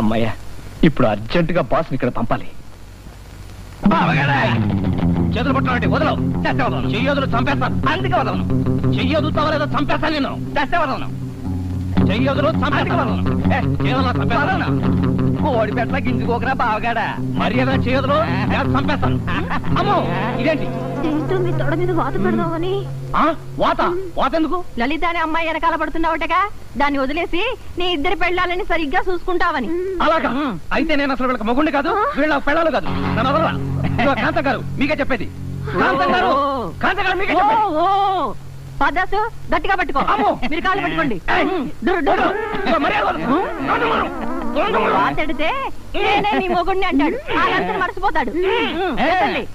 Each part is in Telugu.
అమ్మయ్య ఇప్పుడు అర్జెంటుగా బాస్ని ఇక్కడ పంపాలి చేతులు పట్టడం వదలవు తెస్తే వదలను చెయ్యొదులు చంపేస్తాను అందుకే వదలను చెయ్యొదులుతావా లేదా చంపేస్తాను నేను తెస్తే వదలను చెయ్యొదులు చంపేస్తాను చంపేస్తాను కోడి పెట్ట గింజుకోకరా బావగాడా మర్యాద చేయదులు చంపేస్తాను అమ్మో ఇదేంటి ఏంటో మీ తొడ మీద వాత పెడదామని ఆ? వాత వాత ఎందుకు లలిత అనే అమ్మాయి వెనకాల పడుతున్నావుటగా దాన్ని వదిలేసి నీ ఇద్దరి పెళ్ళాలని సరిగ్గా చూసుకుంటావని అలాగా అయితే నేను అసలు వీళ్ళకి మొగుండి కాదు వీళ్ళ పెళ్ళాలు కాదు నన్ను వదలరా ఇదిగో కాంతం గారు మీకే చెప్పేది కాంతం గారు కాంతం గారు మీకే చెప్పేది పదాసు గట్టిగా పట్టుకో అమ్మో. మీరు కాళ్ళు పట్టుకోండి ఏయ్. దురు, దురు. ఇదిగో మర్యాద వదలు. కాంతం గారు. కాంతం గారు. వాతెడితే నేనే నీ మొగుడిని అంటాడు ఆ గంటలు మర్చిపోతాడు ఎత్తండి.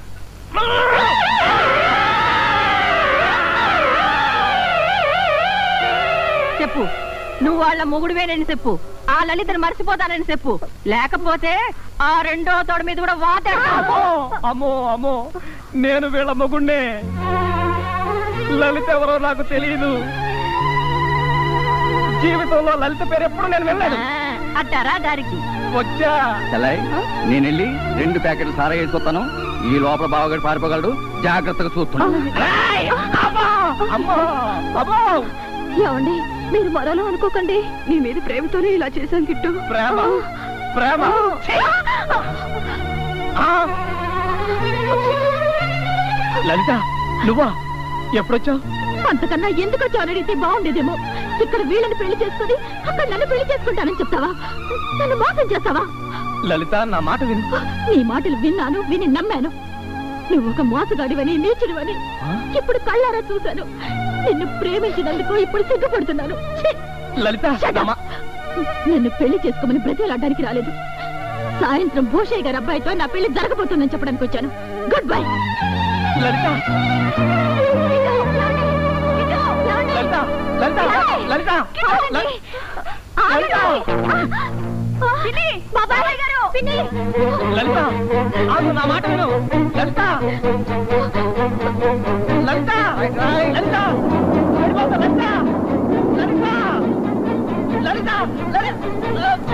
చెప్పు నువ్వు వాళ్ళ మొగుడువేనని చెప్పు ఆ లలితను మర్చిపోతానని చెప్పు లేకపోతే ఆ రెండో తోడ మీద కూడా వాతాడు అమ్మో అమ్మో అమ్మో నేను వీళ్ళ మొగుణ్ణే లలిత ఎవరో నాకు తెలియదు జీవితంలో లలిత పేరు ఎప్పుడు నేను వెళ్ళాను అట్టారా దారికి వచ్చా చల్లాయి నేను వెళ్ళి రెండు ప్యాకెట్లు సారా వేసుకొస్తాను ఈ లోపల బావగాడు పారిపోగలడు జాగ్రత్తగా చూస్తున్నాను ఏయ్! అమ్మా! అమ్మా! అమ్మో! ఏమండి మీరు మరలో అనుకోకండి నీ మీద ప్రేమతోనే ఇలా చేశాను గిట్టు ప్రేమ ప్రేమ ఆ! లలిత నువ్వా ఎప్పుడొచ్చావు అంతకన్నా ఎందుకు వచ్చావు అడిగితే బాగుండేదేమో ఇక్కడ వీళ్ళని పెళ్లి చేసుకుని అక్కడ నన్ను పెళ్లి చేసుకుంటానని చెప్తావా నన్ను మోసం చేస్తావా లలిత నా మాట విను నీ మాటలు విన్నాను విని నమ్మాను నువ్వు ఒక మోసగాడివని నీచుడివని ఇప్పుడు కళ్ళారా చూశాను నిన్ను ప్రేమించినందుకు ఇప్పుడు సిగ్గుపడుతున్నాను ఛీ! లలిత Shut నా up. మా- నన్ను పెళ్లి చేసుకోమని బ్రతిలాడడానికి రాలేదు సాయంత్రం భూషయ్య గారి అబ్బాయితో నా పెళ్లి జరగబోతుందని చెప్పడానికి వచ్చాను గుడ్ బై లలిత లలిత లలిత లలిత లలిత లలిత ఆగు నా మాట విను లలిత లలిత లలిత వెళ్ళిపోతా, లలిత లలిత లలిత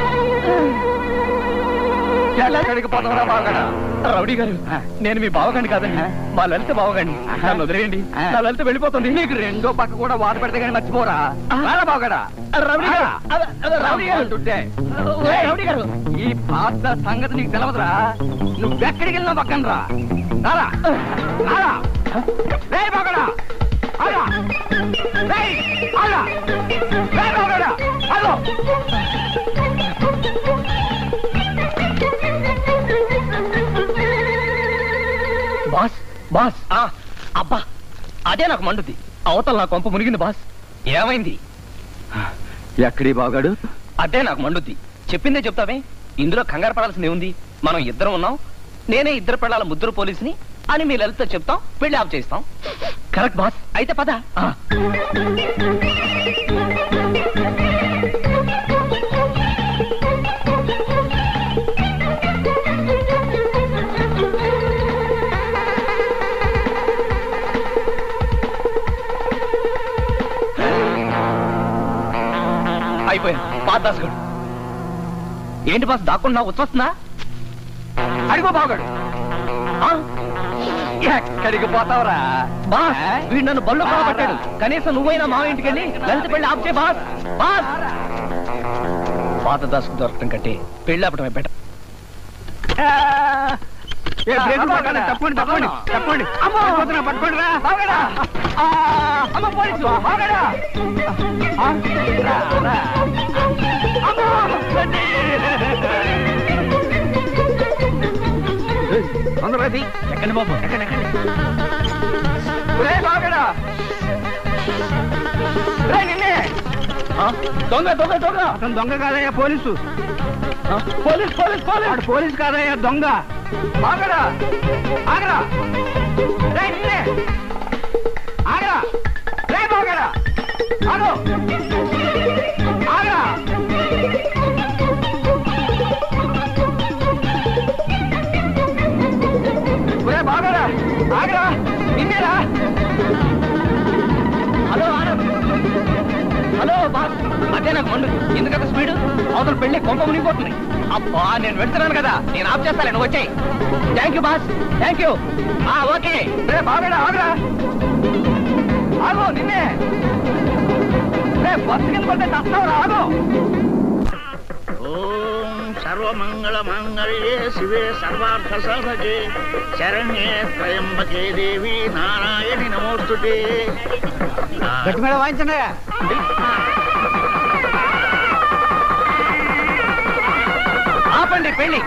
ఎక్కడికి పోతావరా బావగాడా రౌడీ గారు నేను మీ బావగాండి కాదండి మా లలిత బావగాండి నన్ను వదిలేయండి నా లలిత వెళ్ళిపోతుంది నీకు రెండో పక్క కూడా వాత పెడితే కానీ మర్చిపోరా రారా బావగాడా రౌడీ గారు అదే, అదే, రౌడీ గారు అంటుంటే ఓయ్, రౌడీ గారు ఈ పాత సంగతి నీకు తెలవదురా నువ్వెక్కడికి వెళ్ళినా పక్కన రా రారా రారా రే బాగడా ఆగా రేయ్ ఆగా రే బాగడా హలో బాస్ బాస్ ఆ, అబ్బా అదే నాకు మండుద్ది అవతల నా కొంప మునిగింది బాస్ ఏమైంది ఎక్కడి బాగాడు అదే నాకు మండుద్ది చెప్పిందే చెప్తావే ఇందులో కంగారు పడాల్సింది ఉంది మనం ఇద్దరం ఉన్నాం నేనే ఇద్దరు పిల్లల ముద్దురు పోలీసుని అని మీ లలిత చెప్తాం పెళ్లి ఆఫ్ చేస్తాం కరెక్ట్ బాస్ అయితే పద ఆ. అయిపోయాను పాత దాసుగాడు ఏంటి బాస్ దాక్కుండా వచ్చొస్తుందా అడిగో బాగాడు ఆ? ఎక్కడికి పోతావురా బాస్ వీడు నన్ను బళ్ళు కాబట్టాడు కనీసం నువ్వైనా మా ఇంటికి వెళ్ళి లలిత పెళ్లి ఆప్ చేయి బాస్ బాస్ పాత దాసుకు దొరకటం కంటే పెళ్లి ఆపటమే బెటర్ ఏ బ్రేక్ పట్టండి, తప్పండి తప్పండి తప్పండి పడిపోతున్నా, పట్టుకోండి రా బాగాడా అమ్మ పోలీసు బాగాడా ఆ, రా, రా. అమ్మో! ఏయ్, తొందరగా తీ. ఎక్కండి బాబు ఎక్కండి ఎక్కండి ఒరేయ్ బాగాడా రేయ్, నిన్నే ఆ? దొంగ దొంగ దొంగ అతను దొంగ కాదయ్యా పోలీసు ఆ? పోలీస్ పోలీస్ పోలీస్ వాడు పోలీసు కాదయ్యా దొంగ ఆగరా ఆగరా రేయ్, నిన్నే ఆగరా రే బాగరా ఆగు ఆగరా ఒరే బాగరా ఆగరా నిన్నేరా హలో ఆనంద్ హలో బాస్ అదే నాకు మండు ఎందుకంత స్పీడ్ అవతల పెళ్లి కొంప మునిగిపోతుంది అబ్బా నేను వెళ్తున్నాను కదా నేను ఆఫ్ చేస్తాను నువ్వు వచ్చాయి thank you boss thank you okay రే బాగా ఆగరా ఆగో నిన్నే రే బస్సు కింద పడితే చస్తావు ఆగో ఓం సర్వమంగళ మంగళ్యే శివే సర్వార్థ సాధకే శరణ్యే త్రయంబకే దేవి నారాయణి నమోస్తుతే గట్టి మీద వాయించండి ఆపండి పెళ్లి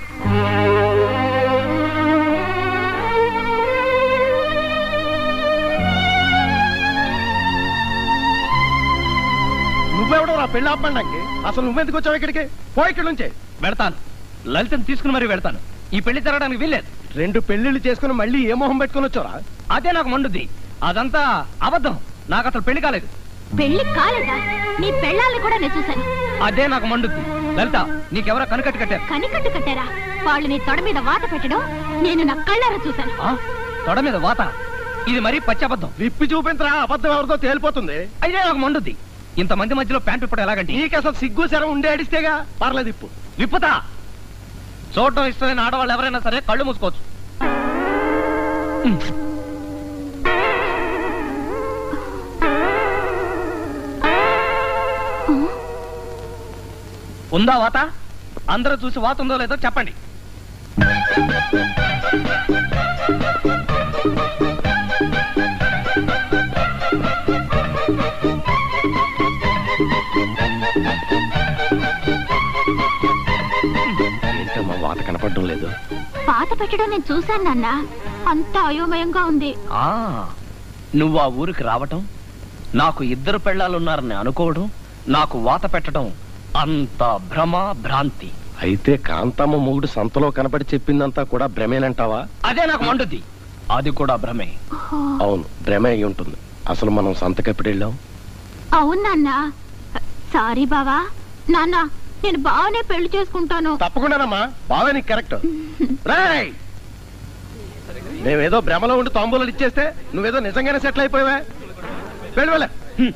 నువ్వెవడో రా పెళ్లి ఆపడానికి అసలు నువ్వెందుకు వచ్చావు ఇక్కడికి పో ఇక్కడి నుంచి వెళ్తాను లలితను తీసుకుని మరీ వెళ్తాను ఈ పెళ్లి జరగడానికి వీల్లేదు రెండు పెళ్లిళ్ళు చేసుకుని మళ్ళీ ఏ మొహం పెట్టుకుని వచ్చారా అదే నాకు మండుద్ది అదంతా అబద్ధం నాకు అసలు పెళ్లి కాలేదు పెళ్లి కాలేదా నీ పెళ్ళాలని కూడా నేను చూశాను అదే నాకు మండుద్ది లలిత నీకెవరో కనికట్టు కట్టారు కనికట్టు కట్టారా వాళ్ళు నీ తొడ మీద వాత పెట్టడం నేను నా కళ్ళారా చూశాను ఆ? తొడ మీద వాత ఇది మరీ పచ్చి అబద్ధం విప్పి చూపించరా అబద్ధం ఎవరితో తేలిపోతుంది అదే నాకు మండుద్ది ఇంతమంది మధ్యలో ప్యాంటు ఇప్పుడు ఎలాగంటే నీకు అసలు సిగ్గు శరం ఉండే అడిస్తేగా పర్లేదు ఇప్పు విప్పుతా చూడటం ఇష్టమైన ఆడవాళ్ళు ఎవరైనా సరే కళ్ళు మూసుకోవచ్చు ఉందా వాత అందరూ చూసి వాత ఉందో లేదో చెప్పండి ఏంటమ్మా వాత కనపడడం లేదు పాత పెట్టడం నేను చూశాను నాన్న అంత అయోమయంగా ఉంది ఆ నువ్వు ఆ ఊరికి రావటం నాకు ఇద్దరు పెళ్ళాలున్నారని అనుకోవడం నాకు వాత పెట్టడం అంత భ్రమ భ్రాంతి అయితే కాంతమ్మ మొగుడు సంతలో కనపడి చెప్పిందంతా కూడా భ్రమేనంటావా అదే నాకు మండుద్ది అది కూడా భ్రమే ఓహో, అవును భ్రమే అయి ఉంటుంది అసలు మనం సంతకెప్పుడు వెళ్ళాం అవును నాన్న సారీ బావా నాన్న నేను బాగానే పెళ్లి చేసుకుంటాను తప్పకుండానమ్మా బాగా నీకు కరెక్ట్ రాయ్ మేమేదో భ్రమలో ఉండి తాంబూలాలు ఇచ్చేస్తే నువ్వేదో నిజంగానే సెటిల్ అయిపోయావా వెళ్ళి వెళ్ళ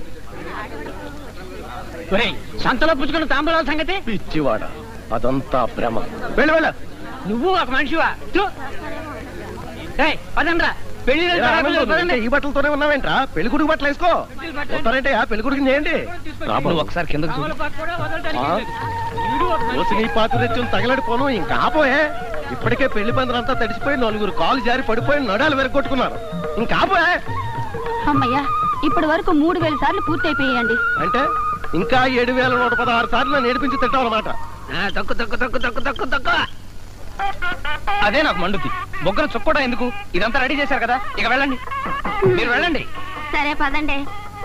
ఒరేయ్, సంతలో పుచ్చుకున్న తాంబూలాల సంగతి పిచ్చివాడ అదంతా భ్రమ వెళ్ళి వెళ్ళ నువ్వు ఒక మనిషివా చూ. ఏయ్, పదండ్రా పెళ్లి ఏరా ఆనందం, నువ్వు ఇంకా ఈ బట్టలతోనే ఉన్నావేంట్రా పెళ్లి కొడుకు బట్టలు వేసుకో వస్తారంటే ఆ పెళ్లి కొడుకు చేయండి రా బాబు. ఒకసారి కిందకు చూడు ఆ? ఓసి నీ పాత్ర తెచ్చుని తగలడిపోను ఇంకా ఆపోయే ఇప్పటికే పెళ్లి పందిరంతా తడిసిపోయి నలుగురు కాలు జారి పడిపోయి నడాలు వెరగొట్టుకున్నారు ఇంకా ఆపోయే అమ్మయ్యా ఇప్పటి వరకు మూడు వేల సార్లు పూర్తయిపోయాయండి అంటే ఇంకా ఏడు వేల నూట పదహారు సార్లు నన్ను నేర్పించి తిట్టాలన్నమాట తక్కు తక్కు తక్కు తక్కు తక్కు తక్కు అదే నాకు మండుద్ది బొగ్గన చుక్కోడా ఎందుకు ఇదంతా రెడీ చేశారు కదా ఇక వెళ్ళండి మీరు వెళ్ళండి సరే పదండి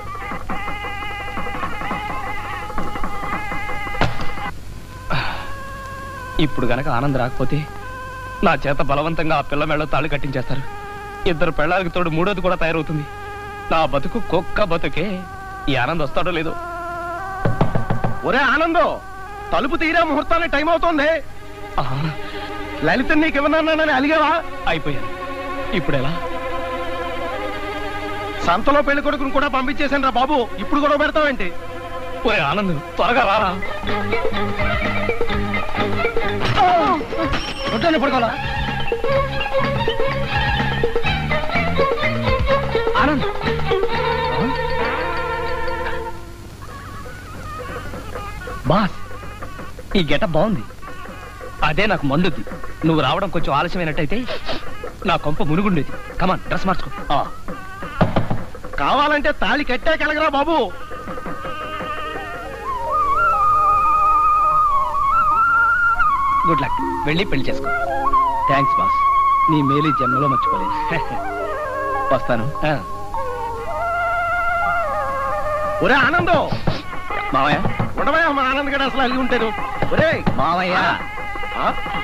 ఇప్పుడు గనక ఆనంద్ రాకపోతే నా చేత బలవంతంగా ఆ పిల్ల మెళ్ళ తాళి కట్టించేస్తారు ఇద్దరు పెళ్ళాలకు తోడు మూడోది కూడా తయారవుతుంది నా బతుకు కుక్క బతుకే ఈ ఆనంద్ వస్తాడో లేదో ఒరే ఆనందం తలుపు తీరా ముహూర్తానికి టైం అవుతోంది ఆ, లలిత నీకు ఇవ్వనన్నానని అలిగావా అయిపోయాను ఇప్పుడు ఎలా సంతలో పెళ్లి కొడుకుని కూడా పంపించేశాను రా బాబు ఇప్పుడు కూడా పెడతావేంటి ఓయ్ ఆనంద్ త్వరగా రారా వద్దని పడుకోవాలా ఆనంద్ ఆ? బాస్ ఈ గెట బాగుంది అదే నాకు మండుద్ది నువ్వు రావడం కొంచెం ఆలస్యమైనట్టయితే నా కొంప మునుగుండేది కమాన్ డ్రెస్ మార్చుకో ఆ. కావాలంటే తాళి కట్టే కలగరా బాబు గుడ్ లక్ వెళ్ళి పెళ్లి చేసుకో థ్యాంక్స్ బాస్ నీ మేలు ఈ జన్మలో మర్చిపోలేదు వస్తాను ఆ, ఒరే ఆనందం మావయ్య ఉండవా మా ఆనంద్ గడ అసలు అలిగి ఉంటాను ఒరే మావయ్య ఆ?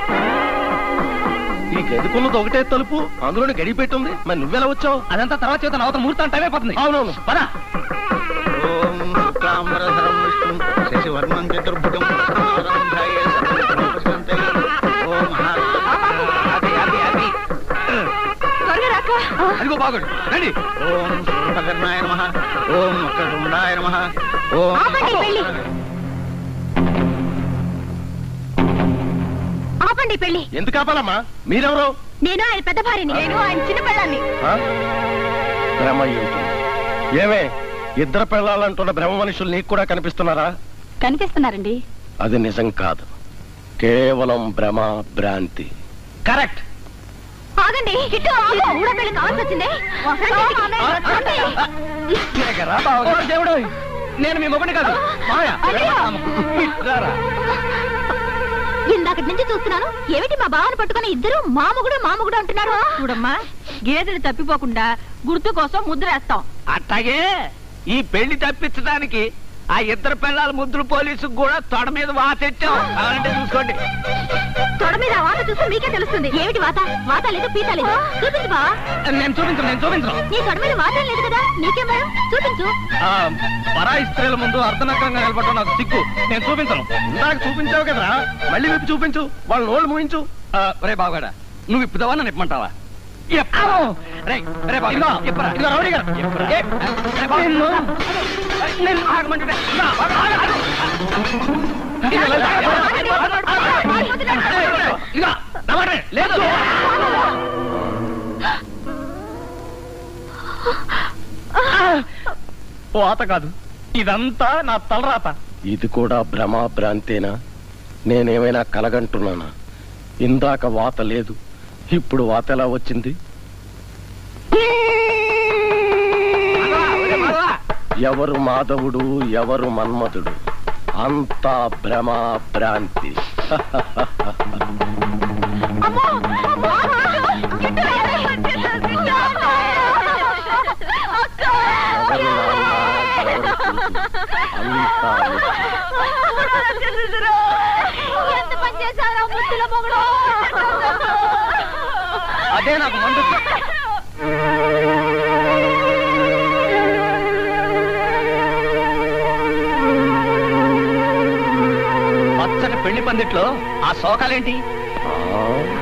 ఈ గదికున్నది ఒకటే తలుపు అందులోనే గడి పెట్టుంది మరి నువ్వెలా వచ్చావు అదంతా తర్వాత చేత అవతల ముహూర్తం టైం అయిపోతుంది అవునవును పద ఓం శుక్లాంబరధరం విష్ణుం శశివర్ణం చతుర్భుజం ప్రసన్నవదనం ధ్యాయే సర్వసంపదాం. ఓం మహా అది, అది, అది. త్వరగా రాక అదిగో బాగుడు రండి ఓం సూర్పకర్ణాయ నమ ఓం వక్రతుండాయ నమ ఓం ఆపండి పెళ్లి ఆపండి పెళ్లి ఎందుకు ఆపాలమ్మా మీరెవరు నేను ఆయన పెద్ద భార్యని నేను ఆయన చిన్న పిల్లాన్ని ఆ? భ్రమ ఏమిటి? ఏమే ఇద్దరు పెళ్ళాలంటున్న భ్రమ మనుషులు నీకు కూడా కనిపిస్తున్నారా కనిపిస్తున్నారండి అది నిజం కాదు కేవలం భ్రమ భ్రాంతి కరెక్ట్ ఆగండి ఇటు మూడో పెళ్లి కావాల్సి వచ్చింది రండి. రండి. దేవుడు నేను మీ మొగుడిని కాదు మాయ రారా ఇందాకటి నుంచి చూస్తున్నాను ఏమిటి మా బావని పట్టుకుని ఇద్దరు మామగుడు మామగుడు అంటున్నారు చూడమ్మా గేదెలు తప్పిపోకుండా గుర్తు కోసం ముద్ర వేస్తాం అట్లాగే ఈ పెళ్లి తప్పించడానికి ఆ ఇద్దరు పిల్లల ముద్దులు పోలీసు కూడా తొడ మీద వాతెచ్చాం కావాలంటే చూసుకోండి తొడ మీద ఆ వాత చూస్తే మీకే తెలుస్తుంది ఏమిటి వాత వాత లేదు పీత లేదు చూపించు బా నేను చూపించను నేను చూపించను నీ తొడ మీద వాత లేదు కదా నీకేం భయం చూపించు ఆ, పరాయి స్త్రీల ముందు అర్ధనగ్నంగా నిలబడటం నాకు సిగ్గు నేను చూపించను నాకు చూపించావు కదరా మళ్ళీ విప్పి చూపించు వాళ్ళ నోళ్ళు మూయించు ఆ, రే బావగాడ నువ్వు ఇప్పుదావా నన్ను ఇప్పమంటావా ఇప్పు. రేయ్, రే బావ, ఇప్పురా. ఇదిగో రౌడీ గారు. ఏ, రే బావ. నేను ఆగమంటుంటే. ఇదిగో, బావ, ఆగు, ఆగు. ఇదిగో, లలిత. ఇదిగో, నవ్వండి. లేదు వాత కాదు ఇదంతా నా తలరాత ఇది కూడా భ్రమ భ్రాంతేనా నేనేమైనా కలగంటున్నానా ఇందాక వాత లేదు ఇప్పుడు వాత ఎలా వచ్చింది ఎవరు మాధవుడు ఎవరు మన్మధుడు అంతా భ్రమ భ్రాంతి ఎవరు నాన్న, ఎవరు కూతురు, అంతా ఎంత పని చేశారా ముద్దుల మొగుడు అదే నాకు మండు పచ్చని పెళ్లి పందిట్లో ఆ శోకాలేంటి ఆ?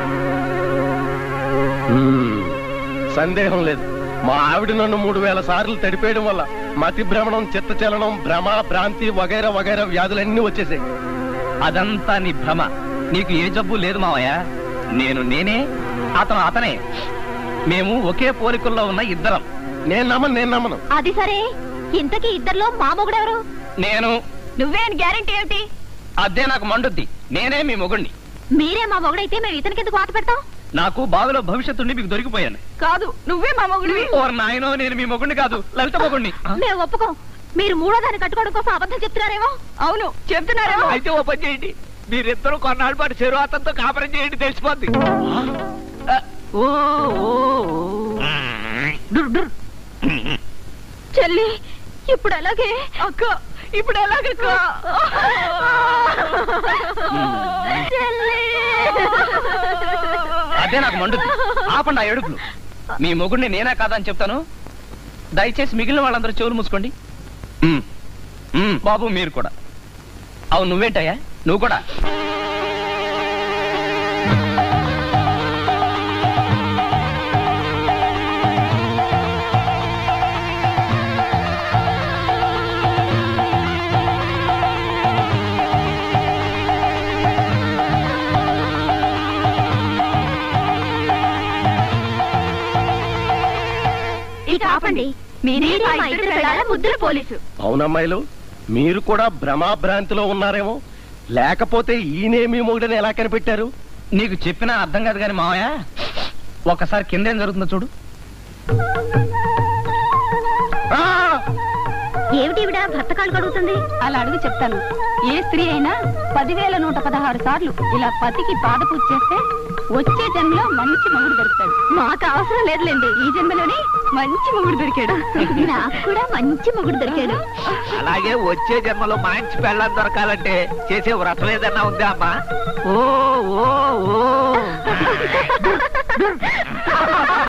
మ్మ్. సందేహం లేదు మా ఆవిడ నన్ను మూడు వేల సార్లు తడిపేయడం వల్ల మతి భ్రమణం చిత్తచలనం భ్రమ భ్రాంతి వగైరా వగైరా వ్యాధులన్నీ వచ్చేసాయి అదంతా నీ భ్రమ నీకు ఏ జబ్బు లేదు మావయ్య నేను నేనే అతను అతనే మేము ఒకే పోలికల్లో ఉన్న ఇద్దరం నేను నమ్మను నేను నమ్మను అది సరే ఇంతకీ ఇద్దర్లో మా మొగుడెవరు నేను నువ్వే గ్యారెంటీ ఏమిటి అదే నాకు మండుద్ది నేనే మీ మొగుణ్ణి మీరే మా మొగుడైతే మేము ఇతనికి ఎందుకు వాత పెడతాం నాకు బావిలో భవిష్యత్తుండి మీకు దొరికిపోయాను కాదు నువ్వే మా మొగుడివి ఓ నాయనో నేను మీ మొగుణ్ణి కాదు లలిత మొగుణ్ణి మేము ఒప్పుకోం మీరు మూడో దాన్ని కట్టుకోవడం కోసం అబద్ధం చెప్తున్నారేమో అవును చెప్తున్నారేమో అయితే ఓ పని చేయండి మీరిద్దరు కొన్నాళ్ళ పాటు చెరువు అతనితో కాపురం చేయండి తెలిసిపోద్ది ఓ ఓ, ఓ. డుర్, డుర్. చెల్లి ఇప్పుడు అలాగే అక్క ఇప్పుడు ఎలాగక్క చెల్లి అదే నాకు మండుద్ది ఆపండి ఆ ఏడుపులు మీ మొగుడిని నేనే కాదని చెప్తాను దయచేసి మిగిలిన వాళ్ళందరూ చెవులు మూసుకోండి ఉమ్, ఉమ్, బాబు మీరు కూడా అవును నువ్వేంటయ్యా నువ్వు కూడా ఇక ఆపండి మీరే మా ఇద్దరు పిల్లల ముద్దుల పోలీసు అవునమ్మాయిలు మీరు కూడా భ్రమ భ్రాంతిలో ఉన్నారేమో లేకపోతే ఈయనే మీ మొగుడని ఎలా కనిపెట్టారు నీకు చెప్పినా అర్థం కాదు కానీ మావయ్య ఒకసారి కిందేం జరుగుతుందో చూడు ఆ! ఏమిటి ఈవిడ భర్త కాళ్ళు కడుగుతుంది అలా అడుగు చెప్తాను ఏ స్త్రీ అయినా పదివేల నూట పదహారు సార్లు ఇలా పతికి పాద పూజ చేస్తే వచ్చే జన్మలో మంచి మొగుడు దొరుకుతాడు మాకు అవసరం లేదులేండి ఈ జన్మలోనే మంచి మొగుడు దొరికాడు నాకు కూడా మంచి మొగుడు దొరికాడు అలాగే వచ్చే జన్మలో మంచి పెళ్ళం దొరకాలంటే చేసే వ్రతం ఏదన్నా ఉందా అమ్మా ఓ ఓ ఓ